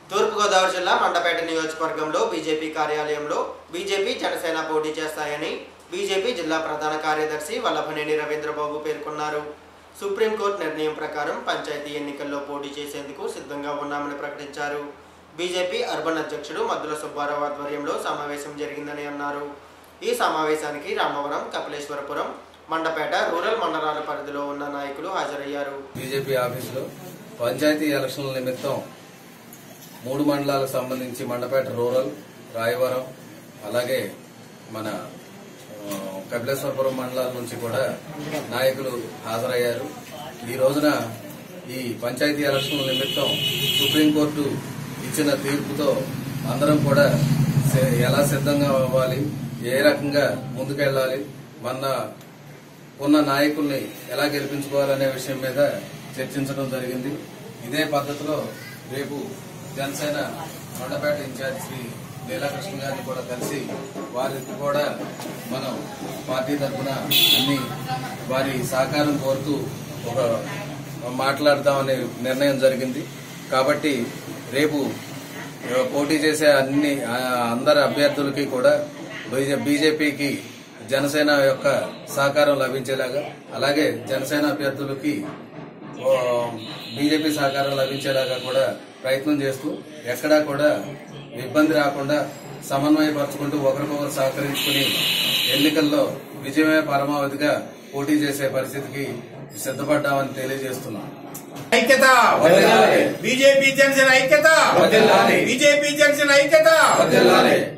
తూర్పుగోదావరి జిల్లా మండపేట నియోజకవర్గంలో బీజేపీ కార్యాలయంలో బీజేపీ జనసేన పోటీ చేస్తాయని బీజేపీ జిల్లా ప్రధాన కార్యదర్శి వల్లభనేని రవీంద్రబాబు పేర్కొన్నారు సుప్రీంకోర్టు నిర్ణయం ప్రకారం పంచాయతీ ఎన్నికల్లో పోటీ చేసేందుకు సిద్ధంగా ఉన్నామని ప్రకటించారు బీజేపీ అర్బన్ అధ్యక్షుడు మద్దుల సుబ్బారావు ఆధ్వర్యంలో సమావేశం జరిగిందని అన్నారు ఈ సమావేశానికి రామవరం కపిలేశ్వరపురం మండపేట రూరల్ మండలాల పరిధిలో ఉన్న నాయకులు హాజరయ్యారు బీజేపీ ఆఫీసులో పంచాయతీ ఎలక్షన్ల నిమిత్తం మూడు మండలాలకు సంబంధించి మండపేట రూరల్ రాయవరం అలాగే మన ఆ, కపిలేశ్వరపురం మండలాల నుంచి కూడా నాయకులు హాజరయ్యారు ఈ రోజున ఈ పంచాయతీ ఎలక్షన్ల నిమిత్తం సుప్రీంకోర్టు ఇచ్చిన తీర్పుతో అందరం కూడా సే- ఎలా సిద్ధంగా అవ్వాలి ఏ రకంగా ముందుకెళ్లాలి మన ఉన్న నాయకుల్ని ఎలా గెలిపించుకోవాలనే విషయం మీద చర్చించడం జరిగింది ఇదే పద్ధతిలో రేపు జనసేన మండపేట ఇన్ఛార్జ్ శ్రీ లీలాకృష్ణ గారిని కూడా కలిసి వారికి కూడా మనం పార్టీ తరఫున అన్ని వారి సహకారం కోరుతూ ఒక మాట్లాడదామనే నిర్ణయం జరిగింది కాబట్టి రేపు పోటీ చేసే అన్ని ఆ, అందరి అభ్యర్థులకి కూడా బీజే- బీజేపీకి జనసేన యొక్క సహకారం లభించేలాగా అలాగే జనసేన అభ్యర్థులకి ఓ, బీజేపీ సహకారం లభించేలాగా కూడా ప్రయత్నం చేస్తూ ఎక్కడా కూడా ఇబ్బంది రాకుండా సమన్వయపరచుకుంటూ ఒకరికొకరు సహకరించుకుని ఎన్నికల్లో విజయమే పరమావధిగా పోటీ చేసే పరిస్థితికి సిద్ధపడ్డామని తెలియజేస్తున్నాం ఐక్యత వర్ధిల్లాలి. బీజేపీ జనసేన ఐక్యత వర్ధిల్లాలి. బీజేపీ జనసేన ఐక్యత వర్ధిల్లాలి.